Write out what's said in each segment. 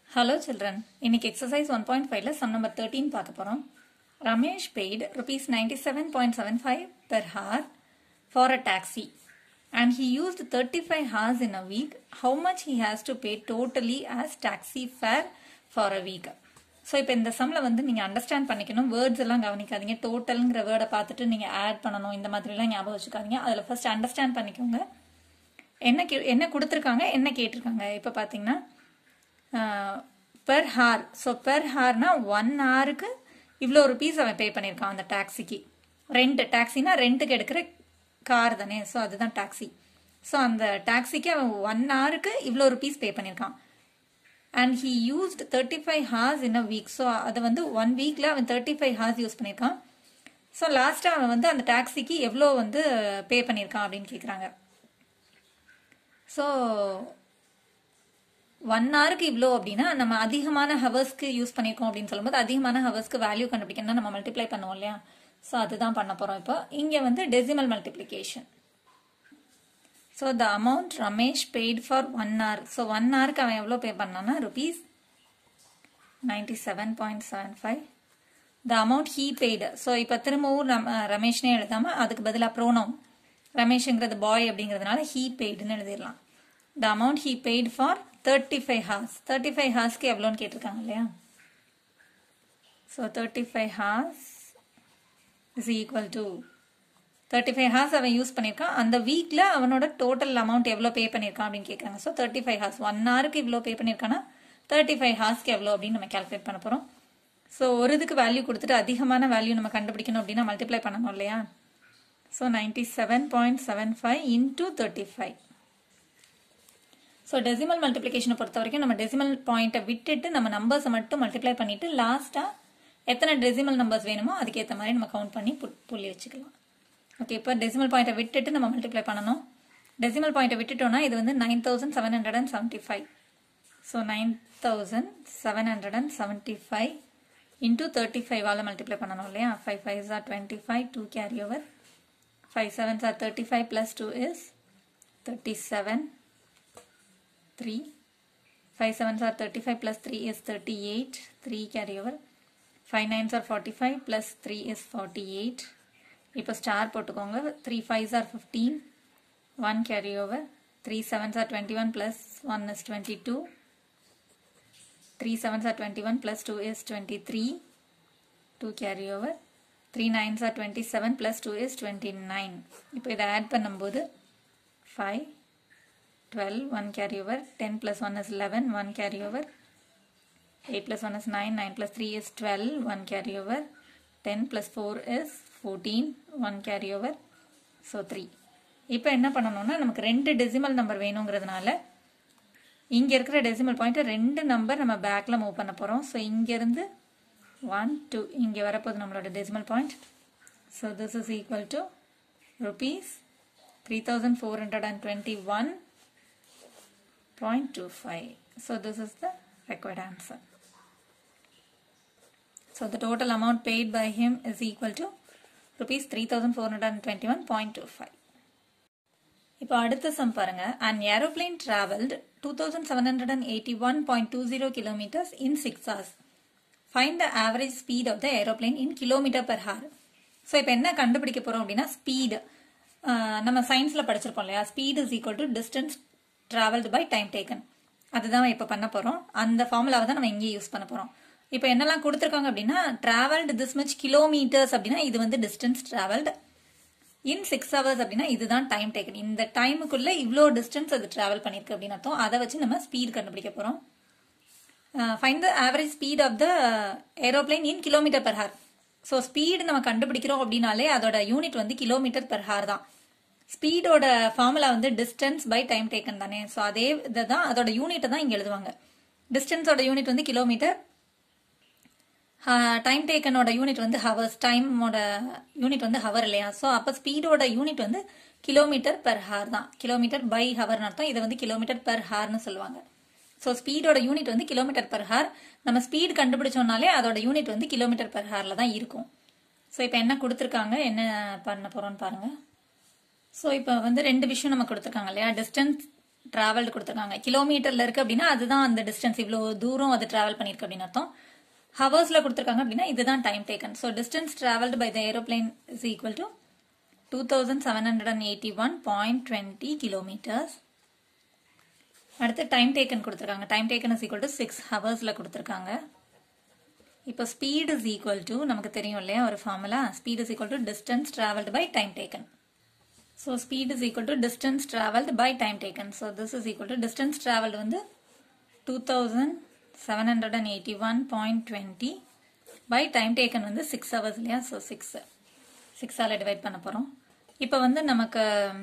Hello children இன்னைக்கு exercise one point ஃபைவ்ல sum number thirteen பார்க்க போகிறோம் Ramesh paid rupees ninety seven point seven five per hour for a taxi and he used thirty five hours in a week how much he has to pay totally as taxi fare for a week so இப்போ இந்த சம்மில் வந்து நீங்கள் understand பண்ணிக்கணும் words எல்லாம் கவனிக்காதீங்க டோட்டல்ங்கிற வேர்டை பார்த்துட்டு நீங்கள் ஆட் பண்ணணும் இந்த மாதிரிலாம் ஞாபகம் வச்சுக்காதீங்க அதில் ஃபர்ஸ்ட் அண்டர்ஸ்டாண்ட் பண்ணிக்கோங்க என்ன கே என்ன கொடுத்துருக்காங்க என்ன கேட்டிருக்காங்க இப்போ பார்த்தீங்கன்னா பெர் ஹார் ஸோ பெர் ஹார்னா ஒன் ஹாருக்கு இவ்வளோ ருபீஸ் அவன் பே பண்ணியிருக்கான் அந்த டாக்ஸிக்கு ரெண்ட் டாக்ஸினா ரெண்ட்டுக்கு எடுக்கிற கார் தானே ஸோ அதுதான் டாக்ஸி ஸோ அந்த டாக்ஸிக்கு அவன் ஒன் ஹாருக்கு இவ்வளோ ருபீஸ் பே பண்ணியிருக்கான் and he used thirty five hours in a week so அதை வந்து ஒன் வீக்கில் அவன் தேர்ட்டி ஃபைவ் ஹார்ஸ் யூஸ் பண்ணியிருக்கான் ஸோ லாஸ்ட்டாக அவன் வந்து அந்த டாக்ஸிக்கு எவ்வளோ வந்து பே பண்ணியிருக்கான் அப்படின்னு கேட்குறாங்க ஸோ ஒன் ஹவருக்கு இவ்வளோ அப்படின்னா நம்ம அதிகமான ஹவர்ஸ்க்கு யூஸ் பண்ணியிருக்கோம் அப்படின்னு சொல்லும்போது அதிகமான ஹவர்ஸ்க்கு வேல்யூ கண்டுபிடிக்கணும்னா நம்ம மல்டிப்ளை பண்ணுவோம் இல்லையா ஸோ அதுதான் பண்ண போகிறோம் இப்போ இங்கே வந்து decimal multiplication so the amount Ramesh paid for one hour so one ஹவருக்கு அவன் எவ்வளோ பே பண்ணான்னா rupees ninety seven point seven five the amount he paid so இப்போ திரும்பவும் ரம் ரமேஷ்னே எழுதாமல் அதுக்கு பதிலாக ப்ரோனோம் ரமேஷுங்கிறது பாய் அப்படிங்கிறதுனால ஹீ பெய்டுன்னு எழுதிடலாம் the amount he paid for thirty five hours thirty five ஹார்ஸ்க்கு எவ்வளோன்னு கேட்டிருக்காங்க இல்லையா so thirty five hours is equal to thirty five hours அவன் யூஸ் பண்ணியிருக்கான் அந்த வீக்கில் அவனோட டோட்டல் அமௌண்ட் எவ்வளோ பே பண்ணியிருக்கான் அப்படின்னு கேட்குறாங்க so thirty five hours one ஹவருக்கு இவ்வளோ பே பண்ணியிருக்கானா தேர்ட்டி ஃபைவ் ஹார்ஸ்க்கு எவ்வளோ அப்படின்னு நம்ம கேல்குலேட் பண்ண போகிறோம் ஸோ ஒரு இதுக்கு வேல்யூ கொடுத்துட்டு அதிகமான வேல்யூ நம்ம கண்டுபிடிக்கணும் அப்படின்னா மல்டிப்ளை பண்ணணும் இல்லையா so ninety seven point seven five into thirty five so decimal மல்டிப்ளிகேஷனை பொறுத்த வரைக்கும் நம்ம டெசிமல் பாயிண்ட்டை விட்டுட்டு நம்ம நம்பர்ஸை மட்டும் மல்டிப்ளை பண்ணிட்டு லாஸ்ட்டாக எத்தனை டெசிமல் நம்பர்ஸ் வேணுமோ அதுக்கேற்ற மாதிரி நம்ம கவுண்ட் பண்ணி புள்ளி வச்சுக்கலாம் ஓகே இப்போ டெசிமல் பாயிண்ட்டை விட்டுட்டு நம்ம மல்டிப்ளை பண்ணணும் டெசிமல் பாயிண்ட்டை விட்டுட்டோம்னா இது வந்து nine thousand seven hundred and seventy five so nine thousand seven hundred and seventy five into thirty ஃபைவால் மல்டிப்ளை பண்ணணும் இல்லையா five five are twenty five two carry over five sevens are thirty five plus two is thirty seven 3 5 7s are 35 plus 3 is 38 3 carry over 5 9s are 45 plus 3 is 48 இப்போ star போட்டுக்கோங்க 3 5s are 15 1 carry over 3 7s are 21 plus 1 is 22 3 7s are 21 plus 2 is 23 2 carry over 3 9s are 27 plus 2 is 29 இப்போ இதை add பண்ணும்போது 5 12 1 carry over 10 plus 1 is 11 1 carry over 8 plus 1 is 9 9 plus 3 is 12 1 carry over 10 plus 4 is 14 1 carry over so 3 இப்போ என்ன பண்ணணும்னா நமக்கு ரெண்டு decimal number வேணுங்கிறதுனால இங்கே இருக்கிற டெசிமல் பாயிண்ட்டை ரெண்டு நம்பர் நம்ம பேக்கில் மூவ் பண்ண போகிறோம் ஸோ இங்கேருந்து ஒன் டூ இங்கே வரப்போகுது நம்மளோட decimal point so this is equal to rupees three thousand four hundred and twenty one 0.25. So this is the required answer. So the total amount paid by him is equal to rupees 3421.25. இப்போ அடுத்த sum பாருங்க an aeroplane traveled 2781.20 kilometers in 6 hours. Find the average speed of the aeroplane in kilometer per hour. So இப்போ என்ன கண்டுபிடிக்க போறோம் அப்படின்னா speed நம்ம சயின்ஸ்ல படிச்சிருப்போம் இல்லையா speed is equal to distance travelled by time taken அதுதான் இப்போ பண்ண போகிறோம் அந்த ஃபார்முலாவை தான் நம்ம இங்கே யூஸ் பண்ண போகிறோம் இப்போ என்னெல்லாம் கொடுத்துருக்காங்க அப்படின்னா ட்ராவல்டு திஸ் மச் கிலோமீட்டர்ஸ் அப்படின்னா இது வந்து distance travelled in six hours அப்படின்னா இதுதான் டைம் டேக்கன் இந்த டைமுக்குள்ள இவ்வளோ டிஸ்டன்ஸ் அது ட்ராவல் பண்ணியிருக்கு அப்படின்னு அர்த்தம் அதை வச்சு நம்ம ஸ்பீட் கண்டுபிடிக்க போகிறோம் find the average speed of the aeroplane in kilometre per hour so speed நம்ம கண்டுபிடிக்கிறோம் அப்படின்னாலே அதோட யூனிட் வந்து கிலோமீட்டர் பெர் ஹார் தான் ஸ்பீடோட ஃபார்முலா வந்து டிஸ்டன்ஸ் பை டைம் டேக்கன் தானே ஸோ அதே இதை தான் அதோட யூனிட்டை தான் இங்கே எழுதுவாங்க டிஸ்டன்ஸோட யூனிட் வந்து கிலோமீட்டர் டைம் டேக்கனோட யூனிட் வந்து ஹவர்ஸ் டைமோட யூனிட் வந்து ஹவர் இல்லையா ஸோ அப்போ ஸ்பீடோட யூனிட் வந்து கிலோமீட்டர் பெர் ஹார் தான் கிலோமீட்டர் பை ஹவர்னு அர்த்தம் இதை வந்து கிலோமீட்டர் பெர் ஹார்னு சொல்லுவாங்க ஸோ ஸ்பீடோட யூனிட் வந்து கிலோமீட்டர் பெர் ஹார் நம்ம ஸ்பீட் கண்டுபிடிச்சோம்னாலே அதோட யூனிட் வந்து கிலோமீட்டர் பெர் ஹாரில் தான் இருக்கும் ஸோ இப்போ என்ன கொடுத்துருக்காங்க என்ன பண்ண போகிறோம்னு பாருங்கள் ஸோ இப்போ வந்து ரெண்டு விஷயம் நம்ம கொடுத்துருக்காங்க இல்லையா டிஸ்டன்ஸ் டிராவல்டு கொடுத்துருக்காங்க கிலோமீட்டர்ல இருக்கு அப்படின்னா அதுதான் அந்த டிஸ்டன்ஸ் இவ்வளோ தூரம் அது டிராவல் பண்ணிருக்கு அப்படின்னு அர்த்தம் ஹவர்ஸ்ல கொடுத்துருக்காங்க அப்படின்னா இதுதான் time taken so distance travelled by the aeroplane is equal to two thousand seven hundred and eighty one point twenty kilometres அடுத்து டைம் டேக்கன் கொடுத்துருக்காங்க time taken is equal to six ஹவர்ஸில் கொடுத்துருக்காங்க இப்போ ஸ்பீட் இஸ் ஈக்குவல் டு நமக்கு தெரியும் இல்லையா ஒரு formula speed is equal to distance travelled by time taken so speed is equal to distance travelled by time taken so this is equal to distance travelled வந்து two thousand seven hundred and eighty one point twenty by time taken வந்து six hours இல்லையா so six சிக்ஸால் divide பண்ண போகிறோம் இப்போ வந்து நமக்கு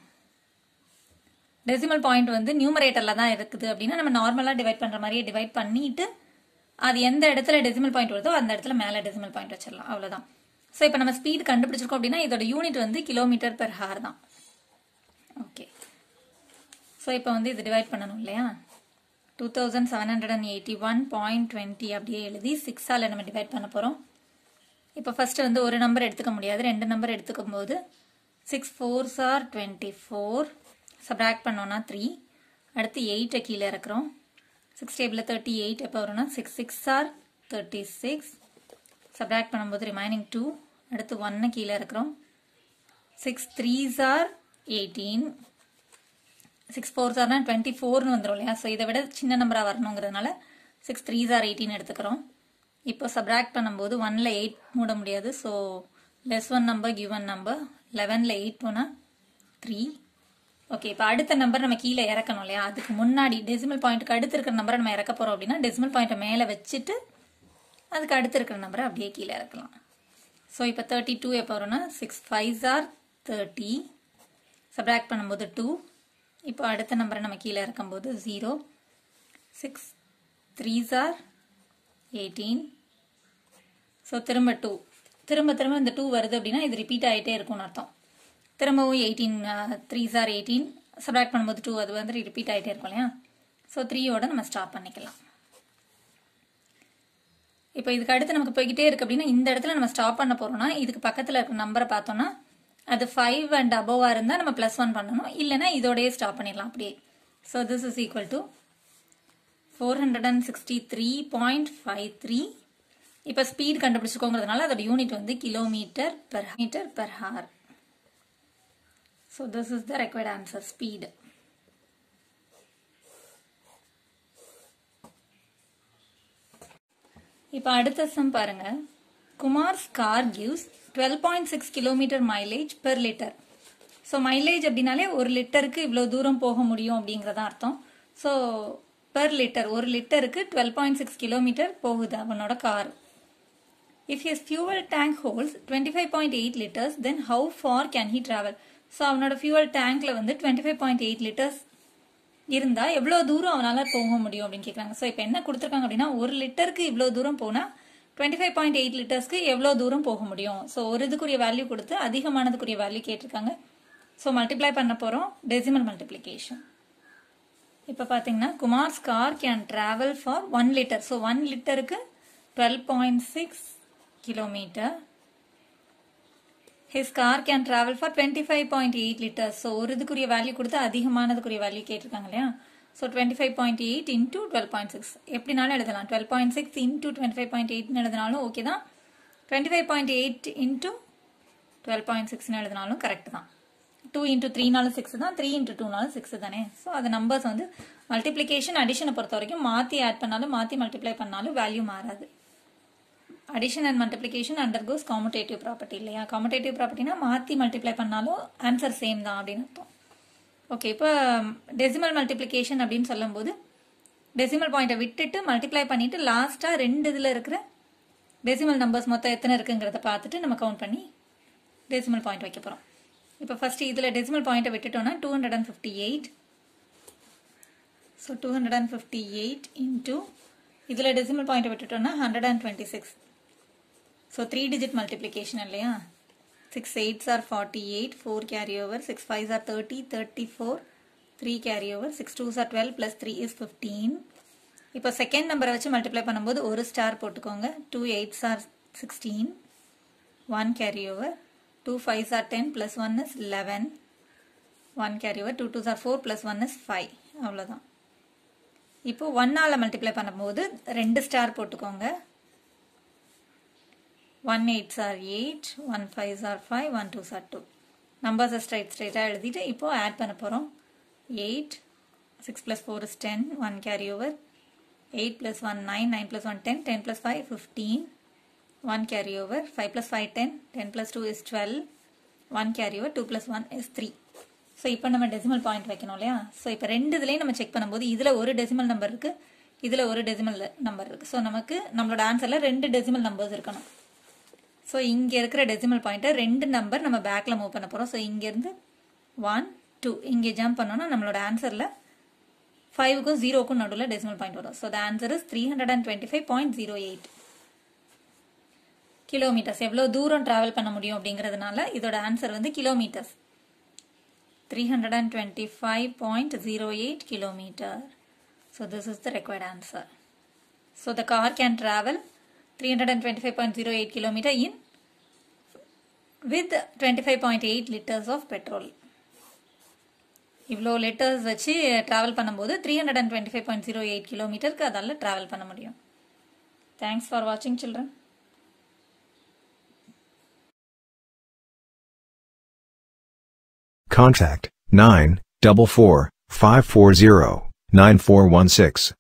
decimal point வந்து நியூமரேட்டரில் தான் இருக்குது அப்படின்னா நம்ம நார்மலாக டிவைட் பண்ணுற மாதிரியே டிவைட் பண்ணிட்டு அது எந்த இடத்துல டெசிமல் பாயிண்ட் வருதோ அந்த இடத்துல மேலே டெசிமல் பாயிண்ட் வச்சிடலாம் அவ்வளோதான் ஸோ இப்போ நம்ம ஸ்பீட் கண்டுபிடிச்சிருக்கோம் அப்படின்னா இதோட யூனிட் வந்து கிலோமீட்டர் பெர் ஹார் தான் ஓகே ஸோ இப்போ வந்து இது டிவைட் பண்ணணும் இல்லையா two thousand seven hundred and eighty one point twenty அப்படியே எழுதி சிக்ஸால் நம்ம டிவைட் பண்ண போகிறோம் இப்போ ஃபர்ஸ்ட் வந்து ஒரு நம்பர் எடுத்துக்க முடியாது ரெண்டு நம்பர் எடுத்துக்கும் போது six fours are twenty four subtract பண்ணோன்னா த்ரீ அடுத்து எயிட்டை கீழே இறக்குறோம் சிக்ஸ் டேபிளில் தேர்ட்டி எயிட் எப்போ வரும்னா six six are thirty six subtract பண்ணும்போது ரிமைனிங் டூ அடுத்து ஒன்னை கீழே இறக்குறோம் six threes are eighteen six fours ஆர்னா டுவெண்ட்டி ஃபோர்னு வந்துடும் இல்லையா ஸோ இதை விட சின்ன நம்பராக வரணுங்கிறதுனால சிக்ஸ் த்ரீஸ் ஆர் எயிட்டீன் எடுத்துக்கிறோம் இப்போ சப்ராக்ட் பண்ணும்போது ஒன்ல எயிட் மூட முடியாது so less one number give one number லெவனில் எயிட் போனால் த்ரீ ஓகே இப்போ அடுத்த நம்பர் நம்ம கீழே இறக்கணும் இல்லையா அதுக்கு முன்னாடி டெசிமல் பாயிண்ட்டுக்கு அடுத்து இருக்கிற நம்பரை நம்ம இறக்க போகிறோம் அப்படின்னா டெசிமல் பாயிண்ட்டை மேலே வச்சுட்டு அதுக்கு அடுத்து இருக்கிற நம்பரை அப்படியே கீழே இறக்கலாம் ஸோ இப்போ தேர்ட்டி டூ எப்போ வரும்னா six fives are thirty subtract பண்ணும்போது டூ இப்போ அடுத்த நம்பரை நம்ம கீழே இறக்கும்போது zero six threes are eighteen so திரும்ப டூ திரும்ப திரும்ப இந்த டூ வருது அப்படின்னா இது ரிப்பீட் ஆகிட்டே இருக்கும்னு அர்த்தம் திரும்பவும் எயிட்டீன் த்ரீ சார் எயிட்டீன் சப்ராக்ட் பண்ணும்போது டூ அது வந்து ரிப்பீட் ஆகிட்டே இருக்கும் இல்லையா ஸோ த்ரீயோட நம்ம ஸ்டாப் பண்ணிக்கலாம் இப்போ இதுக்கு அடுத்து நமக்கு போய்கிட்டே இருக்கு அப்படின்னா இந்த இடத்துல நம்ம ஸ்டாப் பண்ண போறோம்னா இதுக்கு பக்கத்தில் இருக்க நம்பரை பார்த்தோம்னா அது ஃபைவ் அண்ட் அபோவாக இருந்தால் நம்ம ப்ளஸ் ஒன் பண்ணணும் இல்லைன்னா இதோடயே ஸ்டாப் பண்ணிடலாம் அப்படியே so this is equal to four hundred and sixty three point five three இப்போ ஸ்பீட் கண்டுபிடிச்சிக்கோங்கிறதுனால அதோட யூனிட் வந்து kilometre per metre per hour so this is the required answer speed இப்போ அடுத்த சம் பாருங்க Kumar's car gives twelve point six kilometre mileage per litre so mileage அப்படின்னாலே ஒரு லிட்டருக்கு இவ்வளோ தூரம் போக முடியும் அப்படிங்கிறதா அர்த்தம் ஸோ பெர் லிட்டர் ஒரு லிட்டருக்கு டுவெல் பாயிண்ட் சிக்ஸ் கிலோமீட்டர் போகுது அவனோட car if his fuel tank holds twenty five point eight litres then how far can he travel so அவனோட ஃபியூவல் டேங்க்ல வந்து twenty five point eight litres இருந்தா எவ்வளோ தூரம் அவனால போக முடியும் அப்படின்னு கேட்குறாங்க ஸோ இப்போ என்ன கொடுத்துருக்காங்க அப்படின்னா ஒரு லிட்டருக்கு இவ்வளோ தூரம் போனால் டுவெண்ட்டி ஃபைவ் பாயிண்ட் எயிட் லிட்டர்ஸ்க்கு எவ்வளோ தூரம் போக முடியும் ஸோ ஒரு இதுக்குரிய வேல்யூ கொடுத்து அதிகமானதுக்குரிய வேல்யூ கேட்டிருக்காங்க ஸோ மல்டிப்ளை பண்ண போகிறோம் டெசிமல் மல்டிப்ளிகேஷன் இப்போ பார்த்தீங்கன்னா Kumar's car can travel for one litre so one லிட்டருக்கு twelve point six kilometre his car can travel for twenty five point eight litres so ஒரு இதுக்குரிய வேல்யூ கொடுத்து அதிகமானதுக்குரிய வேல்யூ கேட்டிருக்காங்க இல்லையா so twenty five point eight into twelve point six எப்படினாலும் எழுதலாம் twelve point six into twenty five point எயிட்னு எழுதினாலும் ஓகே தான் twenty five point eight into twelve point சிக்ஸ்னு எழுதினாலும் கரெக்ட் தான் டூ இன்டூ த்ரீனாலும் சிக்ஸ் தான் த்ரீ இன்டூ டூனாலும் சிக்ஸ் தானே ஸோ அது நம்பர்ஸ் வந்து மல்டிப்ளிகேஷன் அடிஷனை பொறுத்த வரைக்கும் மாற்றி ஆட் பண்ணாலும் மாற்றி மல்டிப்ளை பண்ணாலும் வேல்யூ மாறாது addition and multiplication undergoes commutative property இல்லையா காமடேட்டிவ் ப்ராப்பர்ட்டினா மாற்றி மல்டிப்ளை பண்ணாலும் ஆன்சர் சேம் தான் அப்படின்னு அர்த்தம் ஓகே இப்போ டெசிமல் மல்டிப்ளிகேஷன் அப்படின்னு சொல்லும்போது டெசிமல் பாயிண்ட்டை விட்டுட்டு மல்டிப்ளை பண்ணிட்டு லாஸ்ட்டாக ரெண்டு இதில் இருக்கிற டெசிமல் நம்பர்ஸ் மொத்தம் எத்தனை இருக்குங்கிறத பார்த்துட்டு நம்ம கவுண்ட் பண்ணி டெசிமல் பாயிண்ட் வைக்க போகிறோம் இப்போ ஃபர்ஸ்ட் இதில் டெசிமல் பாயிண்ட்டை விட்டுட்டோம்னா two hundred and fifty eight so two hundred and fifty eight into இதில் டெசிமல் பாயிண்ட்டை விட்டுட்டோம்னா hundred and twenty six so three digit multiplication இல்லையா six eights are forty eight four carry over six fives are thirty thirty four three carry over six twos are twelve plus three is fifteen இப்போ second நம்பரை வச்சு multiply பண்ணும்போது ஒரு star போட்டுக்கோங்க two eights are sixteen one carry over two fives are ten plus one is eleven one carry over two twos are four plus one is five அவ்வளோதான் இப்போ ஒன்னால் multiply பண்ணும்போது ரெண்டு ஸ்டார் போட்டுக்கோங்க one eights are eight one fives are five one two are two நம்பர்ஸை straight ஸ்ட்ரைட்டாக எழுதிட்டு இப்போது ஆட் பண்ண போகிறோம் eight six plus four is ten one carry over eight plus one nine nine plus one ten ten plus five fifteen one carry over five plus five ten ten plus two is twelve one carry over two plus one is three so இப்போ நம்ம decimal point வைக்கணும் இல்லையா so இப்போ ரெண்டு இதுலேயும் நம்ம check பண்ணும்போது இதில் ஒரு டெசிமல் நம்பர் இருக்குது இதில் ஒரு டெசிமல் நம்பர் இருக்குது ஸோ நமக்கு நம்மளோட ஆன்சரில் ரெண்டு டெசிமல் நம்பர்ஸ் இருக்கணும் ஸோ இங்கே இருக்கிற டெசிமல் பாயிண்ட்டை ரெண்டு நம்பர் நம்ம பேக்கில் மூவ் பண்ண போகிறோம் ஸோ இங்கேருந்து ஒன் டூ இங்கே ஜம்ப் பண்ணோன்னா நம்மளோட ஆன்சரில் ஃபைவுக்கும் ஜீரோக்கும் நடுவில் டெசிமல் பாயிண்ட் வரும் so the answer is three hundred and twenty five point zero eight kilometres எவ்வளோ தூரம் ட்ராவல் பண்ண முடியும் அப்படிங்கிறதுனால இதோட ஆன்சர் வந்து kilometres three hundred and twenty five point zero eight kilometre so this is the required answer so the car can travel three hundred and twenty five point zero eight kilometre in with twenty five point eight litres of petrol இவ்வளோ litres வச்சு travel பண்ணும்போது three hundred and twenty five point zero eight கிலோமீட்டருக்கு அதால் travel பண்ண முடியும் thanks for வாட்சிங் children Contact 9 double four five four zero nine four one six.